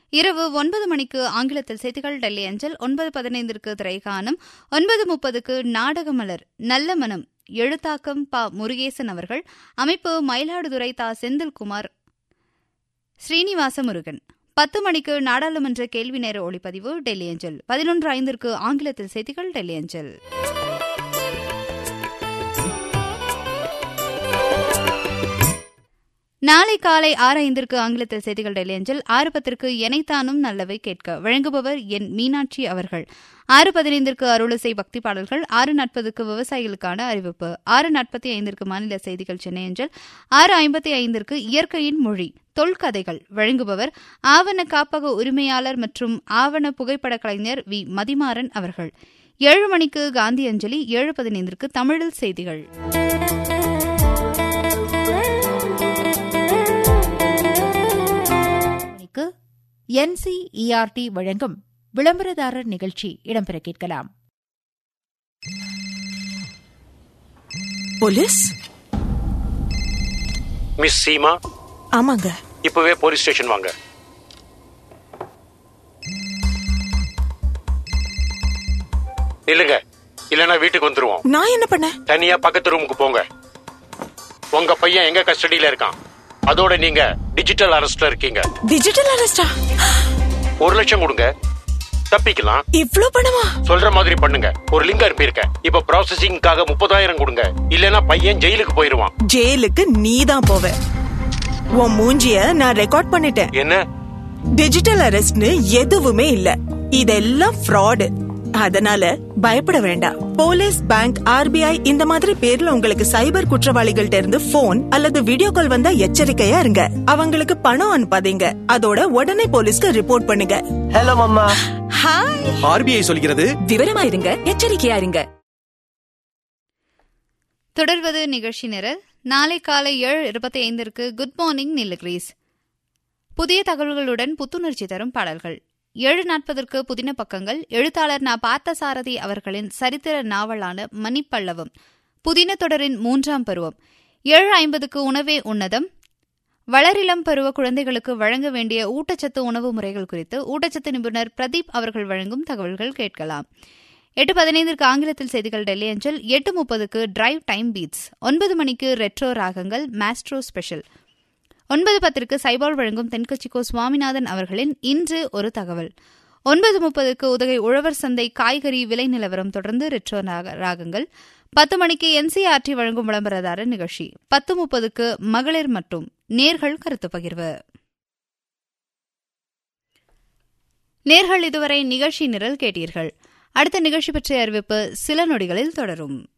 இரவு ஒன்பது மணிக்கு ஆங்கிலத்தில் செய்திகள் டெல்லி அஞ்சல் ஒன்பது பதினைந்திற்கு திரைகானம் ஒன்பது முப்பதுக்கு நாடகமலர் நல்ல மனம் எழுத்தாக்கம் ப முருகேசன் அவர்கள் அமைப்பு மயிலாடுதுறை தா செந்தில்குமார் ஸ்ரீனிவாச முருகன் பத்து மணிக்கு நாடாளுமன்ற கேள்வி நேர ஒளிப்பதிவு டெல்லி அஞ்சல் பதினொன்று ஐந்திற்கு ஆங்கிலத்தில் செய்திகள் டெல்லி அஞ்சல் நாளை காலை ஆறு ஐந்திற்கு ஆங்கிலத்தில் செய்திகள் டெல்லி அஞ்சல் ஆறு பத்திற்கு எனைத்தானும் நல்லவை கேட்க வழங்குபவர் என் மீனாட்சி அவர்கள் ஆறு பதினைந்திற்கு அருளிசை பக்தி பாடல்கள் ஆறு நாற்பதுக்கு விவசாயிகளுக்கான அறிவிப்பு ஆறு நாற்பத்தி ஐந்திற்கு மாநில செய்திகள் சென்னை அஞ்சல் ஆறு ஐம்பத்தி ஐந்திற்கு இயற்கையின் மொழி தொல்கதைகள் வழங்குபவர் ஆவண காப்பக உரிமையாளர் மற்றும் ஆவண புகைப்பட கலைஞர் வி மதிமாறன் அவர்கள் ஏழு மணிக்கு காந்தி அஞ்சலி ஏழு பதினைந்திற்கு தமிழில் செய்திகள் மணிக்கு என்சிஇஆர்டி வழங்கும் விளம்பரதாரர் நிகழ்ச்சி இடம்பெற கேட்கலாம் போலீஸ் மிஸ் சீமா ஆமாங்க இப்பவே போலீஸ் ஸ்டேஷன் வாங்க இல்லங்க இல்லனா வீட்டுக்கு வந்துருவோம் நான் என்ன பண்ணேன் தனியா பக்கத்து ரூமுக்கு போங்க உங்க பையன் எங்க கஸ்டடியில இருக்கான் அதோட நீங்க டிஜிட்டல் அரெஸ்ட்ல இருக்கீங்க டிஜிட்டல் அரெஸ்டா ஒரு லட்சம் கொடுங்க தப்பிக்கலாம் இவ்ளோ பணமா சொல்ற மாதிரி பண்ணுங்க ஒரு லிங்க் அனுப்பியிருக்கேன் இப்ப ப்ராசஸிங்காக முப்பதாயிரம் கொடுங்க இல்லனா பையன் ஜெயிலுக்கு போயிருவான் ஜெயிலுக்கு நீ தான் போவ உன் மூஞ்சிய நான் ரெக்கார்ட் பண்ணிட்டேன் என்ன டிஜிட்டல் அரெஸ்ட்னு எதுவுமே இல்ல இதெல்லாம் ஃப்ராடு அதனால பயப்பட வேண்டாம் போலீஸ் பேங்க் ஆர்பிஐ இந்த மாதிரி பேர்ல உங்களுக்கு சைபர் குற்றவாளிகள்ட்ட இருந்து போன் அல்லது வீடியோ கால் வந்தா எச்சரிக்கையா இருங்க அவங்களுக்கு பணம் அனுப்பாதீங்க அதோட உடனே போலீஸ்க்கு ரிப்போர்ட் பண்ணுங்க ஹலோ மம்மா ஹாய் ஆர்பிஐ சொல்கிறது விவரமா இருங்க எச்சரிக்கையா இருங்க தொடர்வது நிகழ்ச்சி நிரல் நாளை காலை ஏழு இருபத்தி ஐந்திற்கு குட் மார்னிங் நிலகிரீஸ் புதிய தகவல்களுடன் புத்துணர்ச்சி தரும் பாடல்கள் ஏழு நாற்பதற்கு புதின பக்கங்கள் எழுத்தாளர் நா பார்த்தசாரதி அவர்களின் சரித்திர நாவலான மணிப்பல்லவம் புதின தொடரின் மூன்றாம் பருவம் ஏழு ஐம்பதுக்கு உணவே உன்னதம் வளரிளம் பருவ குழந்தைகளுக்கு வழங்க வேண்டிய ஊட்டச்சத்து உணவு முறைகள் குறித்து ஊட்டச்சத்து நிபுணர் பிரதீப் அவர்கள் வழங்கும் தகவல்கள் கேட்கலாம் எட்டு பதினைந்திற்கு ஆங்கிலத்தில் செய்திகள் டெல்லி அஞ்சல் எட்டு முப்பதுக்கு டிரைவ் டைம் பீட்ஸ் ஒன்பது மணிக்கு ரெட்ரோ ராகங்கள் மாஸ்ட்ரோ ஸ்பெஷல் ஒன்பது பத்திற்கு சைபால் வழங்கும் தென்கட்சிக்கோ சுவாமிநாதன் அவர்களின் இன்று ஒரு தகவல் ஒன்பது முப்பதுக்கு உதகை உழவர் சந்தை காய்கறி விலை நிலவரம் தொடர்ந்து ரெட்ரோ ராகங்கள் பத்து மணிக்கு என்சிஆர்டி வழங்கும் விளம்பரதாரர் நிகழ்ச்சி பத்து முப்பதுக்கு மகளிர் மற்றும் நேர்கள் கருத்து பகிர்வு நேர்கள் இதுவரை நிகழ்ச்சி நிரல் கேட்டீர்கள் அடுத்த நிகழ்ச்சி பற்றிய அறிவிப்பு சில நொடிகளில் தொடரும்